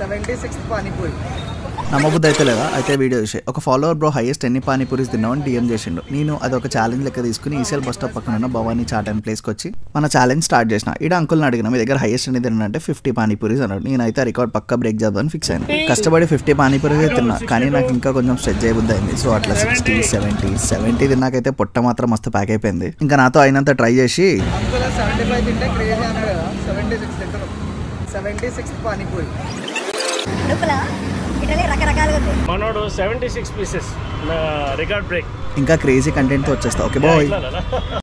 seventy six panipuri నమ్మబుద్ధి అయితే లేదా అయితే వీడియో చూసే ఒక ఫాలోవర్ బ్రో హైయెస్ట్ ఎన్ని పానీపూరీస్ తిన్నామని డిఎం చేసిండు నేను అది ఒక ఛాలెంజ్ లెక్క తీసుకుని ఈసీఎల్ బస్ స్టాప్ పక్కన ఉన్న భవానీ చాట్ అండ్ ప్లేస్కి వచ్చి మన ఛాలెంజ్ స్టార్ట్ చేసిన ఈడ అంకుల్ని అడిగిన మీ దగ్గర హైయెస్ట్ ఎన్ని తిన్నా అంటే ఫిఫ్టీ పానీపూరీస్ అన్నాడు నేనైతే రికార్డ్ పక్క బ్రేక్ చేద్దామని ఫిక్స్ అయ్యాను కష్టపడి ఫిఫ్టీ పానీపూరీస్ తిన్నా కానీ నాకు ఇంకా కొంచెం స్ట్రెచ్ చేయబుద్ధి అయింది సో అట్లా సిక్స్టీ సెవెంటీ సెవెంటీ తిన్నాకైతే పొట్ట మాత్రం మస్తు ప్యాక్ అయిపోయింది ఇంకా నాతో అయినంత ట్రై చేసి అంకుల్ సెవెంటీ ఫైవ్ తింటే క్రేజీ అన్నాడు కదా సెవెంటీ సిక్స్ తింటారు సెవెంటీ సిక్స్ పానీపూరి లోపల ఇటలీ రకరకాలుగా ఉంది మనోడు seventy six pieces record break ఇంకా క్రేజీ కంటెంట్తో వచ్చేస్తా ఓకే బాయ్